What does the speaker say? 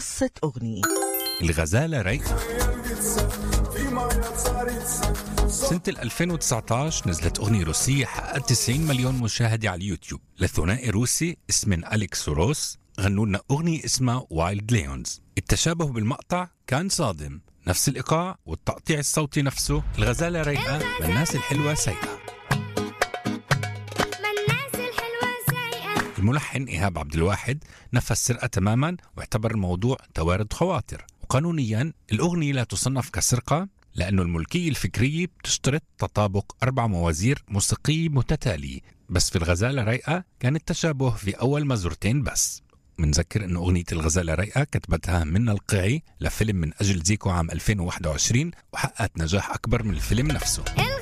قصة أغنية الغزالة رايقة سنة 2019 نزلت أغنية روسية حققت 90 مليون مشاهدة على اليوتيوب لثنائي روسي اسمه أليكس وروس غنوا لنا أغنية اسمها وايلد ليونز التشابه بالمقطع كان صادم نفس الإيقاع والتقطيع الصوتي نفسه الغزالة رايقة والناس الحلوة سيئة ما الناس الحلوة سايقة الملحن إيهاب عبد الواحد نفى السرقة تماما واعتبر الموضوع توارد خواطر وقانونيا الأغنية لا تصنف كسرقة لأنه الملكية الفكرية بتشترط تطابق أربع موازير موسيقية متتالية بس في الغزالة رايقة كان التشابه في أول مزورتين بس منذكر انه اغنيه الغزاله رايقه كتبتها منى القيعي لفيلم من اجل زيكو عام 2021 وحققت نجاح اكبر من الفيلم نفسه الغزالة